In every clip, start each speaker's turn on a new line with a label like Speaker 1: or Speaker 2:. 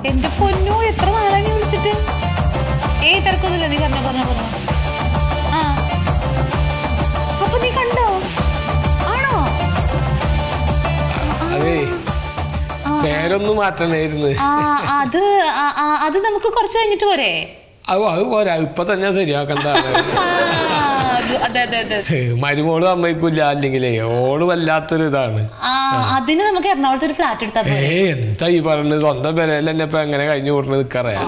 Speaker 1: എന്റെ പൊന്നോ എത്ര നാളായി നീ വിളിച്ചിട്ട് ഏയ് തിരക്കൊന്നുമില്ല നീ പറഞ്ഞോ പറഞ്ഞോ പറഞ്ഞോ ആ അപ്പൊ നീ കണ്ടോ ആണോ
Speaker 2: അതേ പേരൊന്നും മാറ്റണായിരുന്നു
Speaker 1: ആ അത് ആ, ആ, അത് നമുക്ക് കുറച്ച് കഴിഞ്ഞിട്ട് പോരെ
Speaker 2: അത് അത് പോരാ ഇപ്പൊ തന്നെ ശരിയാക്കണ്ട
Speaker 1: ആ, അത് അതെ അതെ അതെ
Speaker 2: മരുമോള് സമ്മതിക്കില്ല അല്ലെങ്കിലേ ഓള് വല്ലാത്തൊരു ഇതാണ്
Speaker 1: ആ അതിന് നമുക്ക് എറണാകുളത്ത് ഒരു ഫ്ലാറ്റ് എടുത്താൽ
Speaker 2: ഏ
Speaker 1: പോരെ
Speaker 2: എന്താ ഈ പറഞ്ഞത് സ്വന്തം പെരയിൽ തന്നെ ഇപ്പൊ എങ്ങനെ കഴിഞ്ഞു കൂട്ടണത് നിക്കറിയാ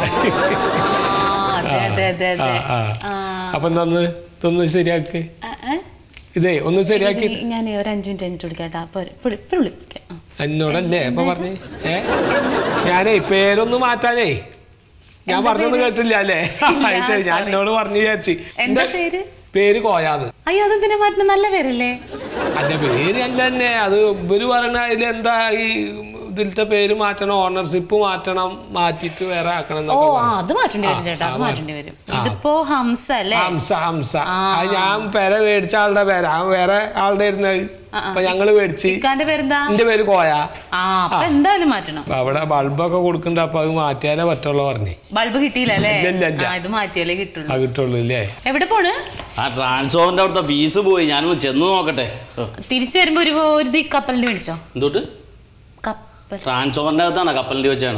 Speaker 1: ആ, അതെ അതെ അതെ
Speaker 2: ആ
Speaker 1: അതെ
Speaker 2: ആ
Speaker 1: ആ.
Speaker 2: അപ്പൊ എന്താന്ന് ഇതൊന്ന് ശരിയാക്ക്
Speaker 1: ആ, ആ.
Speaker 2: ഇതേ ഒന്ന് ശരിയാക്കി
Speaker 1: ഇത് ഞാൻ ഒരു അഞ്ചു മിനിറ്റ് കഴിഞ്ഞിട്ട് വിളിക്കാട്ടാ അപ്പൊ ഇപ്പൊ ഇപ്പൊ വിളിക്കാം ആ.
Speaker 2: എന്നോടല്ലേ ഇപ്പൊ പറഞ്ഞേ ഏ ഞാനേ പേരൊന്ന് മാറ്റാനേ ഞാൻ പറഞ്ഞൊന്നും കേട്ടില്ല അല്ലേ അത് ശരി ഞാൻ
Speaker 1: sorry.
Speaker 2: എന്നോട് പറഞ്ഞു വിചാരിച്ചു
Speaker 1: എന്താ പേര്
Speaker 2: പേര് കോയാന്ന്
Speaker 1: അയ്യോ അതെന്തിനാ മാറ്റുന്ന നല്ല പേരല്ലേ
Speaker 2: അല്ല പേര് അല്ല തന്നെ അത് ഇവര് പറയണ അതിൽ എന്താ ഈ ഇതിലത്തെ പേര് മാറ്റണം ഓണർഷിപ്പ് മാറ്റണം മാറ്റിട്ട് വേറെ ആക്കണം
Speaker 1: ഓ
Speaker 2: എന്നൊക്കെ
Speaker 1: ആ
Speaker 2: പറഞ്ഞു.
Speaker 1: അത് മാറ്റേണ്ടി വരും
Speaker 2: ആ,
Speaker 1: ചേട്ടാ അത്
Speaker 2: ആ,
Speaker 1: മാറ്റേണ്ടി വരും
Speaker 2: ആ.
Speaker 1: ഇതിപ്പോ ഹംസ അല്ലേ
Speaker 2: ഹംസ ഹംസ
Speaker 1: ആ.
Speaker 2: അത് ഞാൻ പേര മേടിച്ച ആളുടെ പേരാ അവൻ വേറെ ആളുടെ ഇരുന്നത്
Speaker 1: ആ, ആ.
Speaker 2: അപ്പൊ ഞങ്ങള് മേടിച്ച്
Speaker 1: ഇക്കാന്റെ പേരെന്താ
Speaker 2: എന്റെ പേര് കോയ
Speaker 1: ആ അപ്പൊ എന്തായാലും മാറ്റണം
Speaker 2: അപ്പൊ അവിടെ ബൾബൊക്കെ കൊടുക്കണ്ട അപ്പൊ അത് മാറ്റിയാലേ പറ്റുള്ളൂ പറഞ്ഞു
Speaker 1: ബൾബ് കിട്ടിയില്ല അല്ലേ
Speaker 2: ഇല്ല, ഇല്ല, ഇല്ല.
Speaker 1: ആ ഇത് മാറ്റിയാലേ കിട്ടുള്ളൂ
Speaker 2: അത് കിട്ടുള്ളൂ ഇല്ലേ
Speaker 1: എവിടെ പോണ്
Speaker 3: ആ ട്രാൻസ്ഫോമിന്റെ അവിടുത്തെ ഫീസ് പോയി ഞാനൊന്ന് ചെന്ന് നോക്കട്ടെ ഓ,
Speaker 1: തിരിച്ചു വരുമ്പോ ഒരു ഒരു ദി കപ്പലിന്റെ മേടിച്ചോ
Speaker 3: എന്തോട്ട്
Speaker 1: കപ്പൽ
Speaker 3: ട്രാൻസ്ഫോമിന്റെ അകത്താണ് കപ്പലിന്റെ വെച്ചാണ്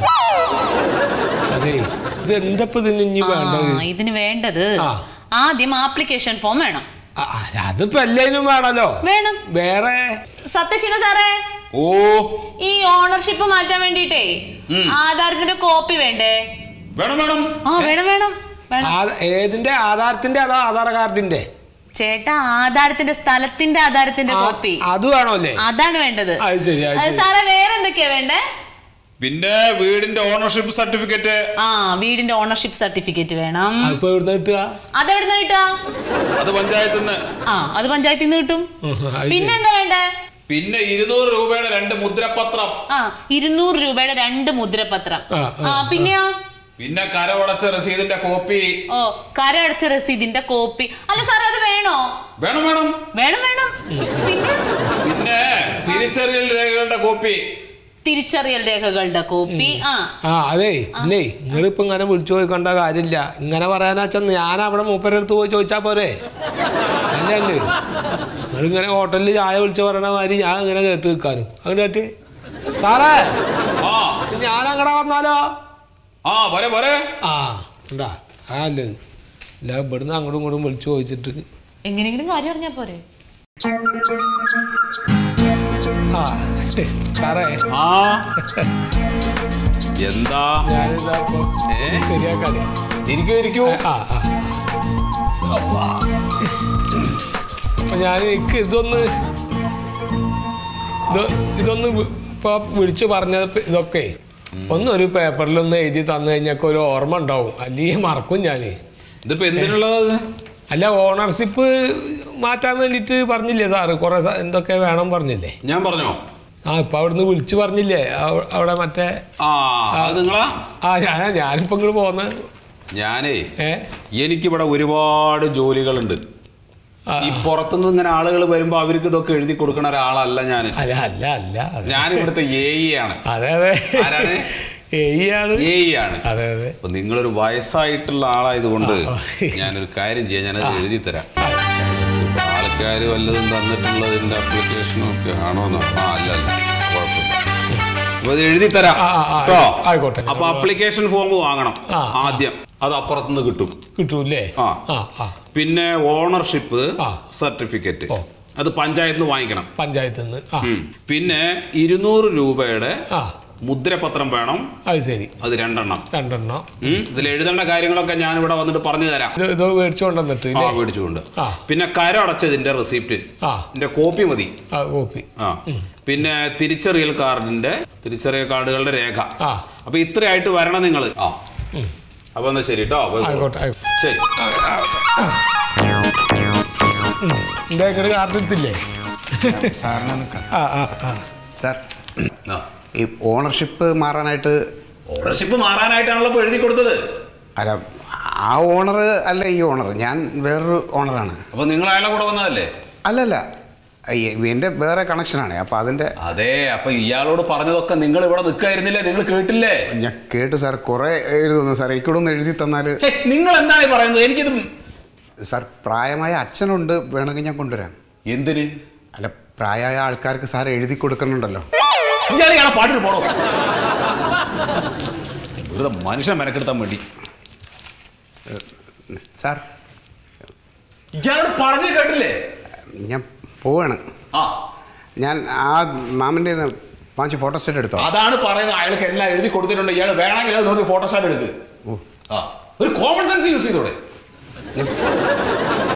Speaker 2: അതെ ഇത് എന്തപ്പോ ഇതിന് ഇനി വേണ്ടത്
Speaker 1: ആ ഇതിന് വേണ്ടത്
Speaker 2: ആ.
Speaker 1: ആദ്യം ആപ്ലിക്കേഷൻ ഫോം വേണം
Speaker 2: ആ, ആ, അതിപ്പോ എല്ലാരും വേണല്ലോ
Speaker 1: വേണം
Speaker 2: വേറെ
Speaker 1: സത്യശീല സാറേ
Speaker 4: ഓ
Speaker 1: ഈ ഓണർഷിപ്പ് മാറ്റാൻ വേണ്ടിട്ടേ ആധാരത്തിന്റെ കോപ്പി വേണ്ടേ
Speaker 4: വേണം വേണം
Speaker 1: ആ വേണം വേണം വേണം
Speaker 2: ആ- ഏതിന്റെ ആധാരത്തിന്റെ അതോ ആധാർ കാർഡിന്റെ
Speaker 1: ചേട്ടാ ആധാരത്തിന്റെ സ്ഥലത്തിന്റെ ആധാരത്തിന്റെ
Speaker 2: ആ,
Speaker 1: കോപ്പി
Speaker 2: അത് വേണമല്ലേ
Speaker 1: അതാണ് വേണ്ടത്
Speaker 2: അത് ശരി അത്
Speaker 1: അത്
Speaker 2: ശരി
Speaker 1: സാറേ വേറെ എന്തൊക്കെയാ വേണ്ടേ
Speaker 4: പിന്നെ വീടിന്റെ ഓണർഷിപ്പ് സർട്ടിഫിക്കറ്റ്
Speaker 1: ആ വീടിന്റെ ഓണർഷിപ്പ് സർട്ടിഫിക്കറ്റ് വേണം
Speaker 2: അതിപ്പോ എവിടുന്ന് കിട്ടുക
Speaker 1: അതെവിടുന്ന് കിട്ടാ
Speaker 4: അത് പഞ്ചായത്തിൽ നിന്ന്
Speaker 1: ആ അത് പഞ്ചായത്തിൽ നിന്ന് കിട്ടും
Speaker 2: ഉം, അത്
Speaker 1: പിന്നെ എന്താ വേണ്ടേ
Speaker 4: പിന്നെ ഇരുന്നൂറ് രൂപയുടെ രണ്ട് മുദ്രപത്രം
Speaker 1: ആ ഇരുന്നൂറ് രൂപയുടെ രണ്ട് മുദ്രപത്രം
Speaker 2: ആ, ആ,
Speaker 1: ആ പിന്നെയോ
Speaker 4: പിന്നെ കരവടച്ച രസീതിന്റെ കോപ്പി
Speaker 1: ഓ കരടച്ച രസീതിന്റെ കോപ്പി അല്ല സാറേ അത് വേണോ
Speaker 4: വേണം വേണം
Speaker 1: വേണം വേണം പിന്നെ
Speaker 4: പിന്നെ തിരിച്ചറിയൽ രേഖകളുടെ കോപ്പി
Speaker 1: തിരിച്ചറിയൽ രേഖകളുടെ കോപ്പി ആ
Speaker 2: ആ അതെ ഇല്ലേ നിങ്ങളിപ്പോ ഇങ്ങനെ വിളിച്ചു ചോദിക്കേണ്ട കാര്യമില്ല ഇങ്ങനെ പറയാനാച്ചാ ഞാൻ അവിടെ മൂപ്പരടുത്ത് പോയി ചോദിച്ചാ പോരെ അല്ലേ നിങ്ങളിങ്ങനെ ഹോട്ടലിൽ ചായ വിളിച്ച് പറയണ മാതിരി ഞാൻ ഇങ്ങനെ കേട്ട് നിൽക്കാനും അങ്ങനെ കേട്ട് സാറേ
Speaker 4: ആ
Speaker 2: ഞാൻ അങ്ങടെ വന്നാലോ
Speaker 4: ആ പോരെ പോരെ
Speaker 2: ആ ഉണ്ടാ ആ അല്ലേ ഇല്ല ഇവിടുന്ന് അങ്ങോട്ടും ഇങ്ങോട്ടും വിളിച്ചു ചോദിച്ചിട്ട്
Speaker 1: എങ്ങനെയെങ്കിലും കാര്യം അറിഞ്ഞാ പോരെ
Speaker 2: ആ സാറേ
Speaker 4: ആ എന്താ
Speaker 2: ഞാനിതാ ഇപ്പൊ
Speaker 4: ഏ?
Speaker 2: ശരിയാക്കാതെ
Speaker 4: ഇരിക്കൂ ഇരിക്കൂ
Speaker 2: ആ ആ അപ്പൊ ഞാൻ എനിക്ക് ഇതൊന്ന് ഇത് ഇതൊന്ന് വി- ഇപ്പൊ വിളിച്ചു പറഞ്ഞ ഇതൊക്കെ ഒന്നൊരു പേപ്പറിലൊന്ന് എഴുതി തന്നു കഴിഞ്ഞാൽ ഒരു ഓർമ്മ ഉണ്ടാവും അല്ലെങ്കിൽ മറക്കും ഞാൻ
Speaker 4: ഇതിപ്പോ എന്തിനുള്ളത്
Speaker 2: അല്ല ഓണർഷിപ്പ് മാറ്റാൻ വേണ്ടിയിട്ട് പറഞ്ഞില്ലേ സാറ് കുറെ സ- എന്തൊക്കെ വേണം പറഞ്ഞില്ലേ
Speaker 4: ഞാൻ പറഞ്ഞോ
Speaker 2: ആ ഇപ്പൊ അവിടുന്ന് വിളിച്ചു പറഞ്ഞില്ലേ അവ- അവിടെ മറ്റേ
Speaker 4: ആ അത് നിങ്ങളാ
Speaker 2: ആ ഞാൻ ഞാനിപ്പോ ഇങ്ങോട്ട് പോന്ന്
Speaker 4: ഞാനേ
Speaker 2: ഏ
Speaker 4: എനിക്കിവിടെ ഒരുപാട് ജോലികളുണ്ട്
Speaker 2: ആ,
Speaker 4: ഈ പുറത്തുനിന്ന് ഇങ്ങനെ ആളുകൾ വരുമ്പോ അവർക്ക് ഇതൊക്കെ എഴുതി കൊടുക്കണ ഒരാളല്ല ഞാൻ
Speaker 2: അല്ല അല്ല അല്ല അതെ.
Speaker 4: ഞാൻ ഇവിടുത്തെ എ ഇ ആണ്
Speaker 2: അതെ അതെ
Speaker 4: ആരാണ്?
Speaker 2: ഏയാണ്
Speaker 4: എ ഇ ആണ്
Speaker 2: അതെ അതെ
Speaker 4: അപ്പൊ നിങ്ങളൊരു വയസ്സായിട്ടുള്ള ആളായതുകൊണ്ട്
Speaker 2: ആ.
Speaker 4: ഞാനൊരു കാര്യം ചെയ്യാം ഞാനത് എഴുതി തരാം ആൾക്കാർ വല്ലതും തന്നിട്ടുള്ളതിന്റെ അപ്ലിക്കേഷനും ഒക്കെ ആണോന്നോ ആ അല്ല അല്ല കുഴപ്പമില്ല അപ്പൊ ഇത് എഴുതി തരാം
Speaker 2: ആ, ആ, ആ,
Speaker 4: കേട്ടോ
Speaker 2: ആയിക്കോട്ടെ.
Speaker 4: അപ്പൊ അപ്ലിക്കേഷൻ ഫോം വാങ്ങണം
Speaker 2: ആ, ആ.
Speaker 4: ആദ്യം അത് അപ്പുറത്തുനിന്ന് കിട്ടും
Speaker 2: കിട്ടൂല്ലേ
Speaker 4: ആ.
Speaker 2: ആ ആ
Speaker 4: പിന്നെ ഓണർഷിപ്പ്
Speaker 2: ആ.
Speaker 4: സർട്ടിഫിക്കറ്റ്
Speaker 2: ഓ.
Speaker 4: അത് പഞ്ചായത്തിൽ നിന്ന് വാങ്ങിക്കണം
Speaker 2: പഞ്ചായത്തിൽ നിന്ന് ആ
Speaker 4: ഉം. പിന്നെ ഇരുന്നൂറ് രൂപയുടെ
Speaker 2: ആ
Speaker 4: മുദ്രപത്രം വേണം
Speaker 2: അത് ശരി
Speaker 4: അത് രണ്ടെണ്ണം
Speaker 2: രണ്ടെണ്ണം
Speaker 4: ഉം. ഇതിൽ എഴുതേണ്ട കാര്യങ്ങളൊക്കെ ഞാൻ ഇവിടെ വന്നിട്ട് പറഞ്ഞു തരാം
Speaker 2: ഇത് ഇത് മേടിച്ചുകൊണ്ടുവന്നിട്ട്
Speaker 4: ആ
Speaker 2: ഇല്ലേ
Speaker 4: മേടിച്ചുകൊണ്ട്
Speaker 2: ആ.
Speaker 4: പിന്നെ കര അടച്ചതിന്റെ റെസിപ്റ്റ്
Speaker 2: ആ
Speaker 4: ഇതിന്റെ കോപ്പി മതി
Speaker 2: ആ കോപ്പി
Speaker 4: ആ പിന്നെ തിരിച്ചറിയൽ കാർഡിന്റെ തിരിച്ചറിയൽ കാർഡുകളുടെ രേഖ
Speaker 2: ആ.
Speaker 4: അപ്പൊ ഇത്രയായിട്ട് വരണം നിങ്ങൾ ആ അപ്പൊ എന്നാ ശരി കേട്ടോ
Speaker 2: ആയിക്കോട്ടെ ആയിക്കോട്ടെ
Speaker 4: ശരി
Speaker 2: എൻ്റെ ഇങ്ങോട്ട് കാർഡിത്തില്ലേ
Speaker 5: സാറിന് നിൽക്കാം
Speaker 2: ആ ആ ആ
Speaker 5: സാർ
Speaker 4: ആ.
Speaker 5: ഈ ഓണർഷിപ്പ് മാറാനായിട്ട്
Speaker 4: ഓണർഷിപ്പ് മാറാനായിട്ടാണല്ലോ ഇപ്പൊ എഴുതി കൊടുത്തത്
Speaker 5: അല്ല ആ ഓണർ അല്ല ഈ ഓണർ ഞാൻ വേറൊരു ഓണറാണ്
Speaker 4: അപ്പൊ നിങ്ങൾ അയാളെ കൂടെ വന്നതല്ലേ
Speaker 5: അല്ലല്ല അയ്യ, എൻ്റെ വേറെ കണക്ഷനാണ് അപ്പോൾ അതിൻ്റെ
Speaker 4: അതെ അപ്പൊ ഇയാളോട് പറഞ്ഞതൊക്കെ നിങ്ങൾ ഇവിടെ നിൽക്കായിരുന്നില്ലേ നിങ്ങൾ കേട്ടില്ലേ
Speaker 5: ഞാൻ കേട്ട് സാർ കുറേ എഴുതുന്നു സാർ എനിക്കൂടെ ഒന്ന് എഴുതി തന്നാൽ
Speaker 4: ഛെ, നിങ്ങൾ എന്താണ് ഈ പറയുന്നത് എനിക്കിത്
Speaker 5: സാർ പ്രായമായ അച്ഛനുണ്ട് വേണമെങ്കിൽ ഞാൻ കൊണ്ടുവരാം
Speaker 4: എന്തിന്
Speaker 5: അല്ല പ്രായമായ ആൾക്കാർക്ക് സാർ എഴുതി കൊടുക്കുന്നുണ്ടല്ലോ
Speaker 4: ഇയാൾ ഇയാളെ പാട്ടിൽ പോണോ വെറുതെ മനുഷ്യൻ മെനക്കെടുത്താൻ വേണ്ടി
Speaker 5: സാർ
Speaker 4: ഇയാളോട് പറഞ്ഞു കേട്ടില്ലേ
Speaker 5: ഞാൻ പോവാണ്
Speaker 4: ആ
Speaker 5: ഞാൻ ആ മാമൻ്റെ വാങ്ങിച്ച് ഫോട്ടോസ്റ്റാറ്റ് എടുത്തോ
Speaker 4: അതാണ് പറയുന്നത് അയാൾക്ക് എല്ലാം എഴുതി കൊടുത്തിട്ടുണ്ട് ഇയാൾ വേണമെങ്കിൽ അത് നോക്കി ഫോട്ടോസ്റ്റാറ്റ് എടുക്ക്
Speaker 5: ഓ
Speaker 4: ആ ഒരു കോമൺ സെൻസ് യൂസ് ചെയ്തോടെ
Speaker 5: ഞാൻ